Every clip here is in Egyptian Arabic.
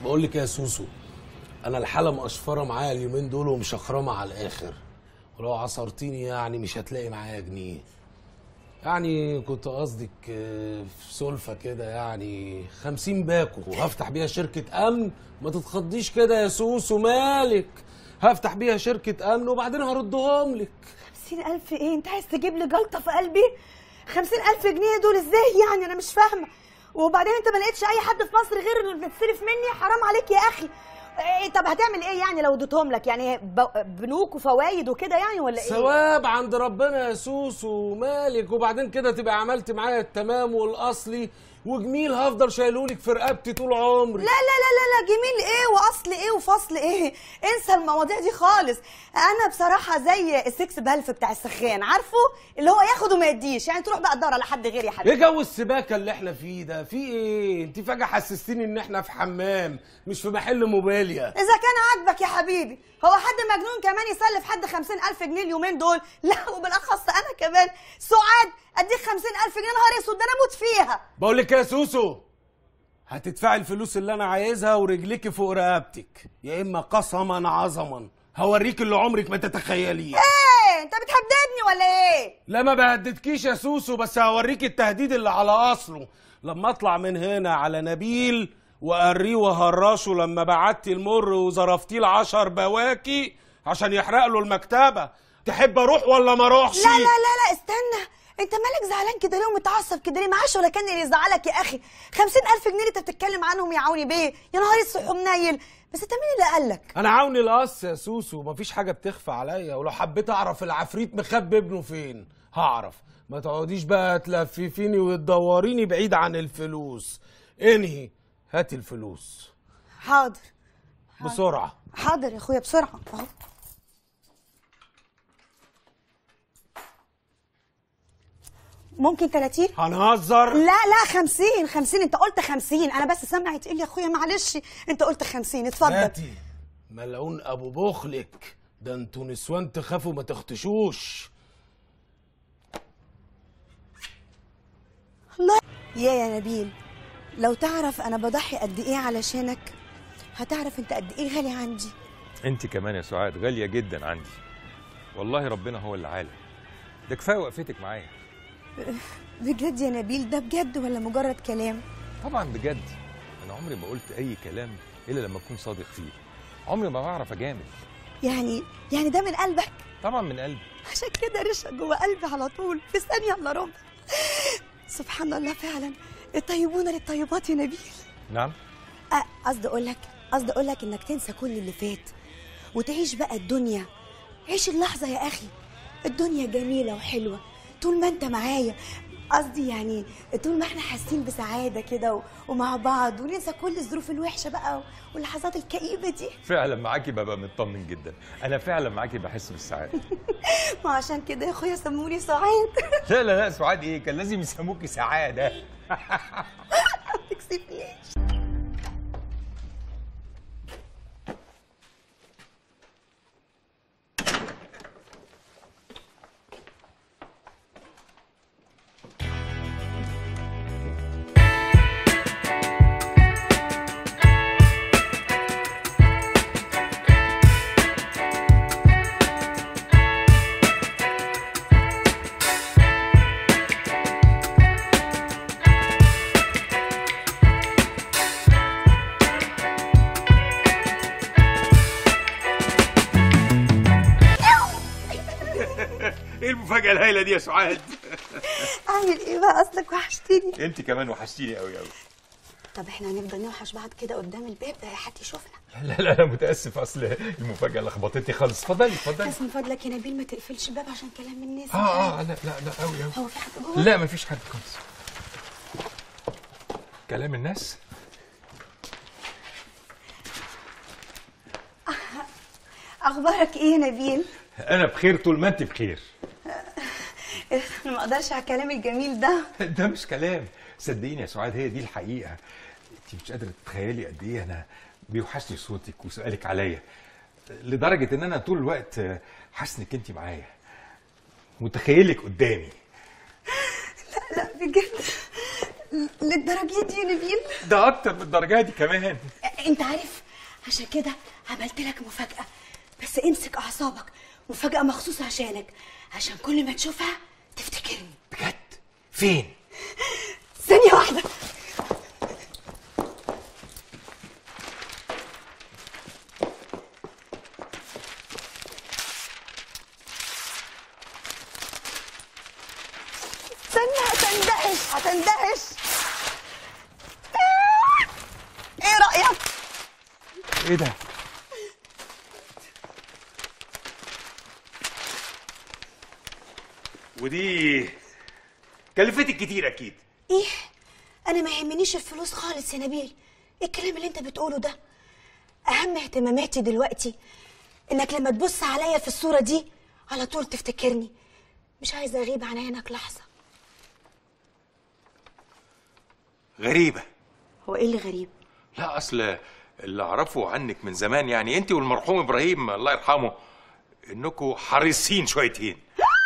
بقول لك يا سوسو انا الحاله مقشفره معايا اليومين دول ومشخرمه على الاخر ولو عصرتيني يعني مش هتلاقي معايا جنيه يعني كنت قصدك آه، في سلفة كده يعني خمسين باكو وهفتح بيها شركة أمن ما تتخضيش كده يا سوسو مالك هفتح بيها شركة أمن وبعدين هردهم لك خمسين ألف إيه أنت عايز تجيب لي جلطة في قلبي خمسين ألف جنيه دول إزاي يعني أنا مش فاهمة وبعدين أنت ما لقيتش أي حد في مصر غير اللي بتستلف مني حرام عليك يا أخي إيه طب هتعمل ايه يعني لو اديتهم لك يعني ب- بنوك وفوايد وكده يعني ولا ايه ثواب عند ربنا يا سوسو مالك وبعدين كده تبقى عملت معايا التمام والأصلي وجميل هفضل شايلهولك في رقبتي طول عمري لا لا لا لا لا جميل ايه واصل ايه وفصل ايه انسى المواضيع دي خالص انا بصراحه زي السكس بلف بتاع السخان عارفه اللي هو ياخد وما يديش يعني تروح بقى تدور على حد غيري يا ايه حبيبي جو السباكه اللي احنا فيه ده في ايه انت فجاه حسستيني ان احنا في حمام مش في محل موبيليا اذا كان عاجبك يا حبيبي هو حد مجنون كمان يسلف حد خمسين ألف جنيه اليومين دول لا وبالأخص أنا كمان سعاد أديك خمسين ألف جنيه نهار أسود ده أنا أموت فيها بقول لك يا سوسو هتدفعي الفلوس اللي انا عايزها ورجليكي فوق رقبتك يا اما قسما عظما هوريك اللي عمرك ما تتخيليه إيه أنت بتهددني ولا إيه؟ لا ما بهددكيش يا سوسو بس هوريك التهديد اللي على اصله لما اطلع من هنا على نبيل واريه وهرشه لما بعتي المر وظرفتيه العشر بواكي عشان يحرق له المكتبه تحب اروح ولا ما اروحش لا لا لا لا استنى أنت مالك زعلان كده ليه ومتعصب كده ليه معاش ولا كان اللي يزعلك يا أخي خمسين ألف جنيه اللي أنت بتتكلم عنهم يا عوني بيه يا نهار اسود منيل بس أنت مين اللي قالك؟ انا عاوني القص يا سوسو مفيش حاجه بتخفى عليا ولو حبيت اعرف العفريت مخبي ابنه فين هعرف ما تقعديش بقى تلففيني وتدوريني بعيد عن الفلوس انهي هاتي الفلوس حاضر بسرعه حاضر يا أخويا بسرعة أهو ممكن 30 هنهزر لا لا 50 50 انت قلت 50 انا بس سامعه تقول يا اخويا معلش انت قلت 50 اتفضل هاتي ملعون ابو بخلك ده انتوا نسوان تخافوا ما تختشوش الله يا يا نبيل لو تعرف انا بضحي قد ايه علشانك هتعرف انت قد ايه غالي عندي انت كمان يا سعاد غاليه جدا عندي والله ربنا هو اللي عالم ده كفايه وقفتك معايا بجد يا نبيل ده بجد ولا مجرد كلام طبعا بجد انا عمري ما قلت اي كلام الا لما اكون صادق فيه عمري ما بعرف اجامل يعني يعني ده من قلبك طبعا من قلبي عشان كده رشا جوه قلبي على طول في ثانيه الا ربع سبحان الله فعلا الطيبون للطيبات يا نبيل نعم أه، قصدي اقول لك قصدي اقول لك انك تنسى كل اللي فات وتعيش بقى الدنيا عيش اللحظه يا اخي الدنيا جميله وحلوه طول ما انت معايا قصدي يعني طول ما احنا حاسين بسعاده كده و- ومع بعض وننسى كل الظروف الوحشه بقى واللحظات الكئيبه دي فعلا معاكي ببقى مطمن جدا انا فعلا معاكي بحس بالسعاده ما عشان كده يا اخويا سموني سعاد لا لا لا سعاد ايه كان لازم يسموكي سعاده ما تكسفنيش ايه المفاجاه الهايله دي يا سعاد اعمل ايه بقى اصلك وحشتني انت كمان وحشتيني قوي قوي طب احنا هنفضل نوحش بعض كده قدام الباب ده حد يشوفنا لا لا انا متاسف اصل المفاجاه لخبطتني خالص اتفضلي اتفضلي بس من فضلك يا نبيل ما تقفلش الباب عشان كلام الناس اه اه لا لا لا قوي قوي هو في حد جوه لا مفيش حد خالص كلام الناس اخبارك ايه يا نبيل انا بخير طول ما انت بخير انا ما اقدرش على الكلام الجميل ده ده مش كلام صدقيني يا سعاد هي دي الحقيقه انت مش قادره تتخيلي قد ايه انا بيوحشني صوتك وسؤالك عليا لدرجه ان انا طول الوقت حاسس انك انت معايا متخيلك قدامي لا بجد للدرجه دي يا نبيل ده اكتر من الدرجه دي كمان انت عارف عشان كده عملت لك مفاجاه بس امسك اعصابك مفاجاه مخصوص عشانك عشان كل ما تشوفها تفتكرني بجد فين ثانيه واحده استنى هتندهش هتندهش ايه رايك ايه ده ودي كلفتك كتير اكيد ايه انا ما يهمنيش الفلوس خالص يا نبيل ايه الكلام اللي انت بتقوله ده اهم اهتماماتي دلوقتي انك لما تبص عليا في الصوره دي على طول تفتكرني مش عايزه اغيب عن عينك لحظه غريبه هو ايه اللي غريب لا اصل اللي اعرفه عنك من زمان يعني انت والمرحوم ابراهيم الله يرحمه انكم حريصين شويتين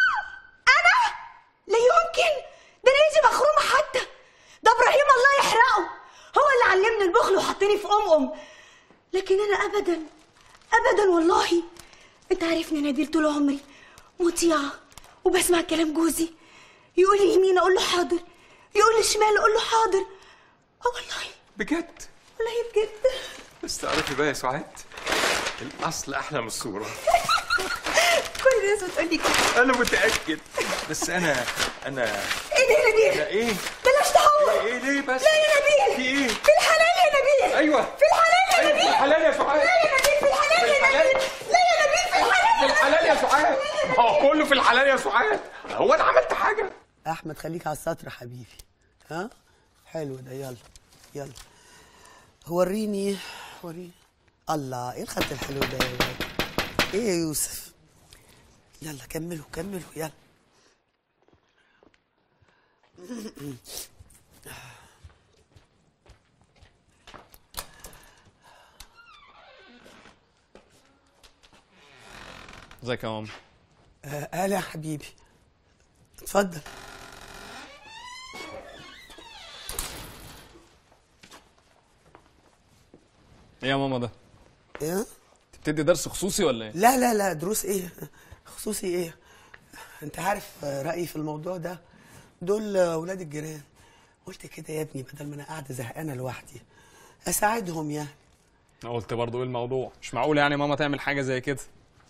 لا يمكن ده انا ايدي مخرومه حتى ده ابراهيم الله يحرقه هو اللي علمني البخل وحطني في ام ام لكن انا ابدا ابدا والله انت عارفني يا نبيل طول عمري مطيعه وبسمع كلام جوزي يقول لي يمين اقول له حاضر يقول لي شمال اقول له حاضر اه والله بجد والله بجد بس تعرفي بقى يا سعاد الاصل احلى من الصوره كل الناس بتقول لي كده انا متاكد بس انا انا ايه ده يا نبيل لا ايه بلاش تهور ايه إيه ليه بس لا يا نبيل في ايه في الحلال يا نبيل ايوه في الحلال يا ايوه في نبيل الحلال يا سعاد لا يا نبيل في الحلال يا الحلال. نبيل لا يا نبيل في الحلال في الحلال يا سعاد ما هو كله في الحلال يا سعاد هو انا عملت حاجه احمد خليك على السطر حبيبي ها حلو ده يلا يلا وريني وريني الله ايه الخط الحلو ده يا ولاد ايه يا يوسف يلا كملوا كملوا يلا ازيك يا ماما آه هلا يا حبيبي اتفضل ايه يا ماما ده ايه بتدي درس خصوصي ولا ايه لا لا لا دروس ايه خصوصي ايه انت عارف آه، رايي في الموضوع ده دول آه، ولاد الجيران قلت كده يا ابني بدل ما انا قاعده زهقانه لوحدي اساعدهم يعني انا قلت برضه ايه الموضوع مش معقول يعني ماما تعمل حاجه زي كده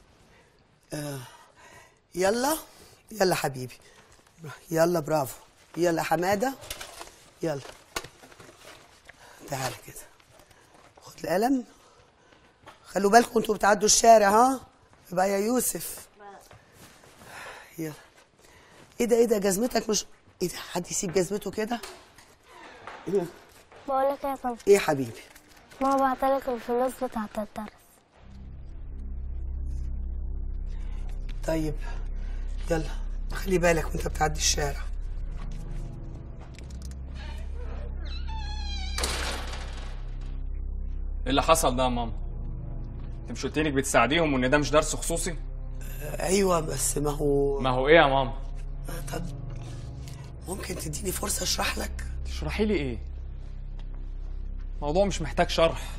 يلا يلا حبيبي يلا برافو يلا حماده يلا تعالى كده خد القلم خلوا بالكم انتوا بتعدوا الشارع ها يبقى يا يوسف يلا ايه ده ايه ده جزمتك مش ايه ده حد يسيب جزمته كده بقول لك يا طنط ايه يا حبيبي ماما بعتلك الفلوس بتاعت الدرس طيب يلا خلي بالك وانت بتعدي الشارع ايه اللي حصل ده يا ماما انت مش قلت لك بتساعديهم وان ده مش درس خصوصي ايوه بس ما هو ما هو ايه يا ماما طب ممكن تديني فرصه اشرح لك تشرحي لي ايه الموضوع مش محتاج شرح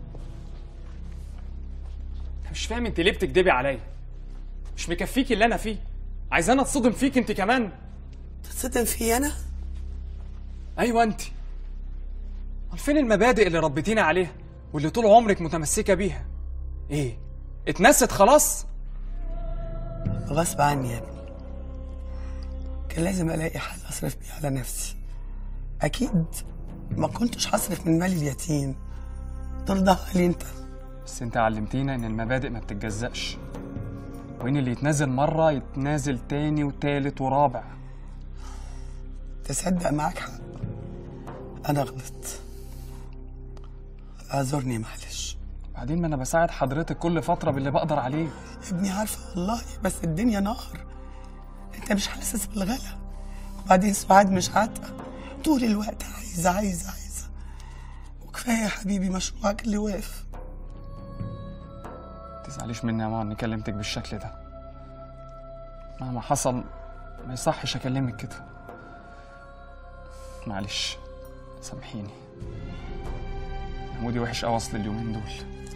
انا مش فاهم انت ليه بتكدبي عليا مش مكفيكي اللي انا فيه عايزانا اتصدم فيك انت كمان تتصدم في انا ايوه انت امال فين المبادئ اللي ربيتينا عليها واللي طول عمرك متمسكه بيها ايه اتنست خلاص غصب عني يا ابني كان لازم الاقي حل اصرف بيه على نفسي اكيد ما كنتش هصرف من مال اليتيم ترضاها لي انت بس انت علمتينا ان المبادئ ما بتتجزأش وان اللي يتنازل مره يتنازل تاني وتالت ورابع تصدق معاك حق انا غلطت اعذرني معلش بعدين ما انا بساعد حضرتك كل فتره باللي بقدر عليه يا ابني عارفه والله بس الدنيا نار انت مش حاسس بالغلا وبعدين سعاد مش عاتقه طول الوقت عايزه عايزه عايزه وكفايه يا حبيبي مشروعك اللي واقف تزعليش مني يا ماما اني كلمتك بالشكل ده مهما حصل ما يصحش اكلمك كده معلش سامحيني مودي وحش قوي اصل اليومين دول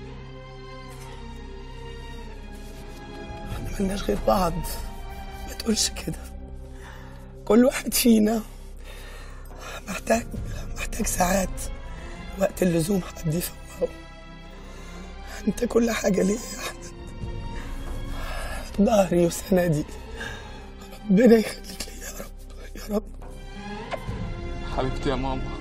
احنا ملناش غير بعض ما تقولش كده كل واحد فينا محتاج محتاج ساعات وقت اللزوم حد يفوقه انت كل حاجة ليا يا احمد ظهري وسندي ربنا يخليك لي يا رب يا رب حبيبتي يا ماما